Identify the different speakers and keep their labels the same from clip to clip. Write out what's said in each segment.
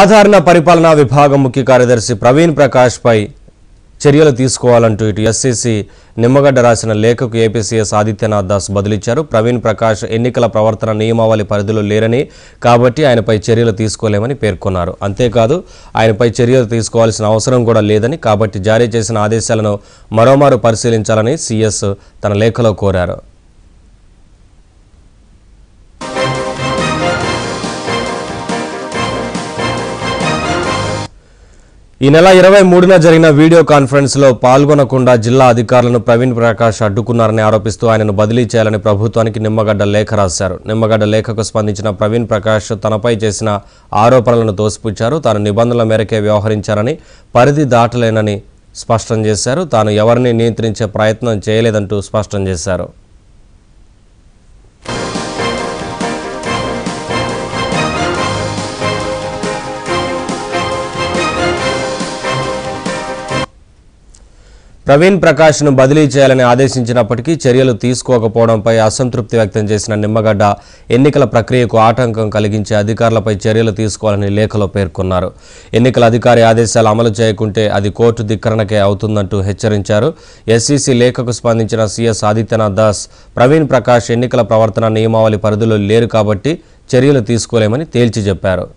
Speaker 1: సాధారణ పరిపాలనా విభాగం ముఖ్య కార్యదర్శి ప్రవీణ్ ప్రకాష్ పై చర్యలు తీసుకోవాలంటూ ఇటు ఎస్సీసీ నిమ్మగడ్డ రాసిన లేఖకు ఏపీసీఎస్ ఆదిత్యనాథ్ దాస్ బదులిచ్చారు ప్రవీణ్ ప్రకాష్ ఎన్నికల ప్రవర్తన నియమావళి పరిధిలో లేరని కాబట్టి ఆయనపై చర్యలు తీసుకోలేమని పేర్కొన్నారు అంతేకాదు ఆయనపై చర్యలు తీసుకోవాల్సిన అవసరం కూడా లేదని కాబట్టి జారీ చేసిన ఆదేశాలను మరోమారు పరిశీలించాలని సీఎస్ తన లేఖలో కోరారు ఈ నెల ఇరవై మూడున జరిగిన వీడియో కాన్ఫరెన్స్లో పాల్గొనకుండా జిల్లా అధికారులను ప్రవీణ్ ప్రకాష్ అడ్డుకున్నారని ఆరోపిస్తూ ఆయనను బదిలీ చేయాలని ప్రభుత్వానికి నిమ్మగడ్డ లేఖ రాశారు నిమ్మగడ్డ లేఖకు స్పందించిన ప్రవీణ్ ప్రకాష్ తనపై చేసిన ఆరోపణలను తోసిపుచ్చారు తాను నిబంధనల మేరకే వ్యవహరించారని పరిధి దాటలేనని స్పష్టం చేశారు తాను ఎవరిని నియంత్రించే ప్రయత్నం చేయలేదంటూ స్పష్టం చేశారు ప్రవీణ్ ప్రకాష్ను బదిలీ చేయాలని ఆదేశించినప్పటికీ చర్యలు తీసుకోకపోవడంపై అసంతృప్తి వ్యక్తం చేసిన నిమ్మగడ్డ ఎన్నికల ప్రక్రియకు ఆటంకం కలిగించే అధికారులపై చర్యలు తీసుకోవాలని లేఖలో పేర్కొన్నారు ఎన్నికల అధికారి ఆదేశాలు అమలు చేయకుంటే అది కోర్టు ధిక్కరణకే అవుతుందంటూ హెచ్చరించారు ఎస్సీసీ లేఖకు స్పందించిన సీఎస్ ఆదిత్యనాథ్ దాస్ ప్రవీణ్ ప్రకాష్ ఎన్నికల ప్రవర్తన నియమావళి పరిధిలో లేరు కాబట్టి చర్యలు తీసుకోలేమని తేల్చి చెప్పారు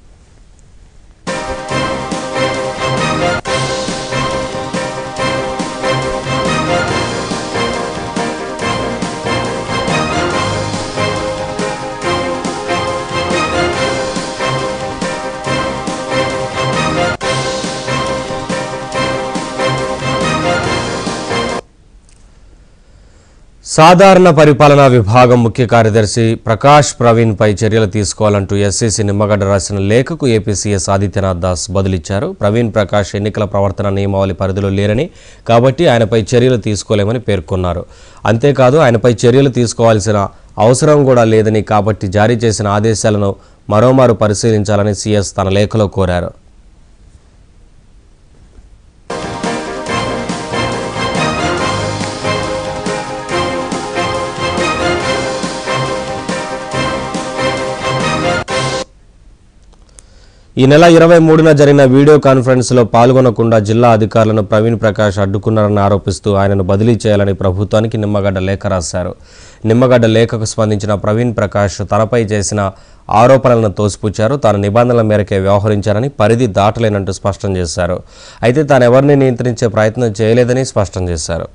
Speaker 1: సాధారణ పరిపాలనా విభాగం ముఖ్య కార్యదర్శి ప్రకాష్ ప్రవీణ్ పై చర్యలు తీసుకోవాలంటూ ఎస్సీసీ నిమ్మగడ్డ రాసిన లేఖకు ఏపీసీఎస్ ఆదిత్యనాథ్ దాస్ బదులిచ్చారు ప్రవీణ్ ప్రకాష్ ఎన్నికల ప్రవర్తన నియమావళి పరిధిలో లేరని కాబట్టి ఆయనపై చర్యలు తీసుకోలేమని పేర్కొన్నారు అంతేకాదు ఆయనపై చర్యలు తీసుకోవాల్సిన అవసరం కూడా లేదని కాబట్టి జారీ చేసిన ఆదేశాలను మరోమారు పరిశీలించాలని సీఎస్ తన లేఖలో కోరారు ఈ నెల ఇరవై మూడున జరిగిన వీడియో కాన్ఫరెన్స్లో పాల్గొనకుండా జిల్లా అధికారులను ప్రవీణ్ ప్రకాష్ అడ్డుకున్నారని ఆరోపిస్తూ ఆయనను బదిలీ చేయాలని ప్రభుత్వానికి నిమ్మగడ్డ లేఖ రాశారు నిమ్మగడ్డ లేఖకు స్పందించిన ప్రవీణ్ ప్రకాష్ తనపై చేసిన ఆరోపణలను తోసిపుచ్చారు తాను నిబంధనల మేరకే వ్యవహరించారని పరిధి దాటలేనంటూ స్పష్టం చేశారు అయితే తాను ఎవరిని నియంత్రించే ప్రయత్నం చేయలేదని స్పష్టం చేశారు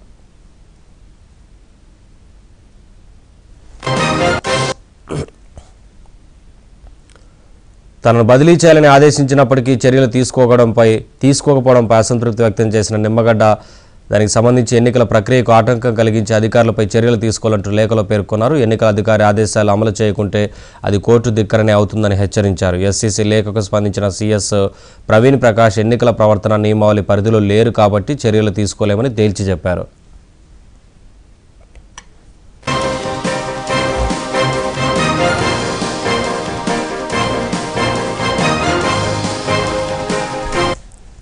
Speaker 1: తనను బదిలీ చేయాలని ఆదేశించినప్పటికీ చర్యలు తీసుకోవడంపై తీసుకోకపోవడంపై అసంతృప్తి వ్యక్తం చేసిన నిమ్మగడ్డ దానికి సంబంధించి ఎన్నికల ప్రక్రియకు ఆటంకం కలిగించే అధికారులపై చర్యలు తీసుకోవాలంటూ లేఖలో పేర్కొన్నారు ఎన్నికల అధికారి ఆదేశాలు అమలు చేయకుంటే అది కోర్టు ధిక్కరనే అవుతుందని హెచ్చరించారు ఎస్సీసీ లేఖకు స్పందించిన సీఎస్ ప్రవీణ్ ప్రకాష్ ఎన్నికల ప్రవర్తన నియమావళి పరిధిలో లేరు కాబట్టి చర్యలు తీసుకోలేమని తేల్చి చెప్పారు